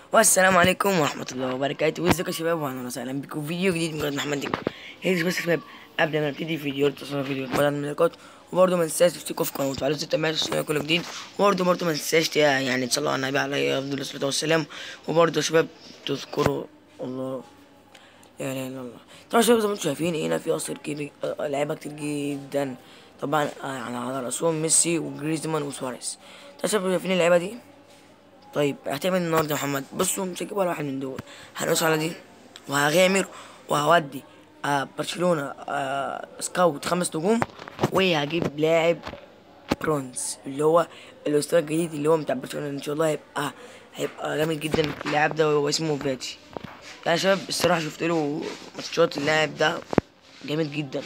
والسلام عليكم ورحمة الله وبركاته وازيكم يا شباب واهلا وسهلا بكم في فيديو جديد من قناة محمد ديك هيك بس يا شباب قبل ما نبتدي فيديو تصور فيديو بدل من اللايكات وبرضه ما ننساش تشتركوا في القناة وتفعلوا زر التنبيهات عشان كل جديد وبرضه برضه ما ننساش يعني تصلوا على النبي عليه افضل الصلاة والسلام وبرضه يا شباب تذكروا الله لا اله الا الله طبعا يا شباب زي ما انتم شايفين هنا في قصر كبير آه، لعيبه كتير جدا طبعا آه، يعني على راسهم ميسي وجريزمان وسواريز طبعا يا شباب شايفين اللعيبه دي طيب هتعمل النهارده يا محمد بصوا مش هجيب ولا واحد من دول هنقص على دي وهغامر وهودي آه برشلونه آه سكاوت خمس نجوم وهجيب لاعب برونز اللي هو الاسطوره الجديد اللي هو بتاع برشلونه ان شاء الله هيبقى هيبقى جامد جدا اللاعب ده وهو اسمه فاتي لا يا شباب الصراحه شفت له ماتشات اللاعب ده جامد جدا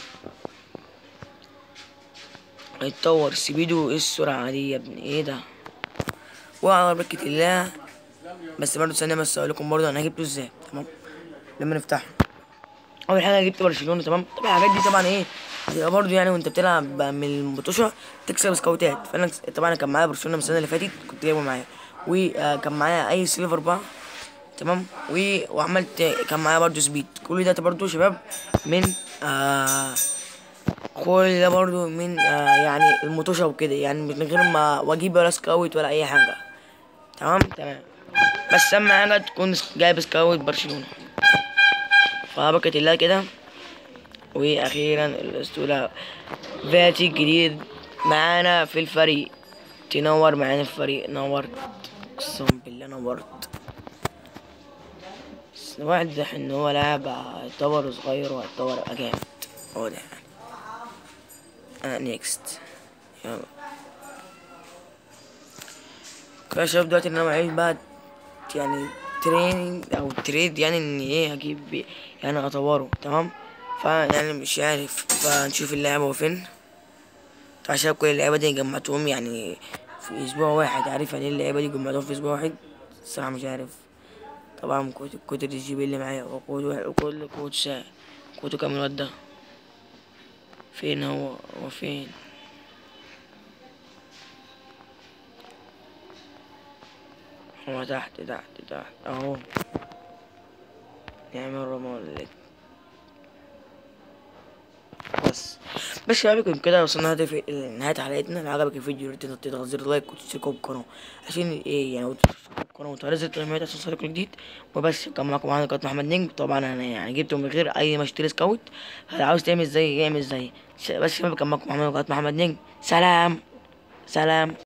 هيتطور سبيدو ايه السرعه دي يا ابني ايه ده وعلى بركة الله بس برضه ثانية بس اقول لكم برضه انا جبته ازاي تمام لما نفتحه اول حاجة جبت برشلونة تمام طبعا الحاجات دي طبعا ايه بتبقى برضه يعني وانت بتلعب من المطوشة تكسب سكاوتات فانا طبعا أنا كان معايا برشلونة من السنة اللي فاتت كنت جايبه معايا وكان معايا اي سيلفر بقى تمام و... وعملت كان معايا برضه سبيد كل ده برضه شباب من آه كل ده برضو من آه يعني المطوشة وكده يعني من غير ما واجيب ولا سكاوت ولا اي حاجة تمام تمام بس اهم حاجة تكون جايب سكاوت برشلونة فبركة الله كده واخيرا الاسطورة فاتي جديد معانا في الفريق تنور معانا في الفريق نورت اقسم بالله نورت بس الواحد ده ان هو لاعب هيتطور صغير وهيتطور يبقى جامد هو ده يعني آه نيكست يلا كده يا شباب دلوقتي ان انا معيش بقى يعني تريننج او تريد يعني ان ايه هجيب يعني اطوره تمام فيعني مش عارف فنشوف اللعبة هو فين طبعا شباب كل اللعبة دي جمعتهم يعني في اسبوع واحد عارف يعني ايه اللعبة دي جمعتهم في اسبوع واحد الصراحة مش عارف طبعا كنت كنت الجي بي اللي معايا وكود وكل كود ساعة كود كام الواد ده فين هو هو فين هو تحت تحت تحت اهو نعمل رمال بس بس شباب كده كده وصلنا لهدف نهاية حلقتنا لو عجبك الفيديو يا ريت تضغط زر لايك وتشتركوا بالقناة عشان ايه يعني وتشتركوا بالقناة وتفعلوا زر التنبيهات عشان يوصلكوا جديد وبس كان معاكم معانا قناة محمد نجم طبعا انا يعني جبته من غير اي ما اشتري سكاوت لو عاوز تعمل زي اعمل زي بس شباب كان معاكم محمد قناة محمد نجم سلام سلام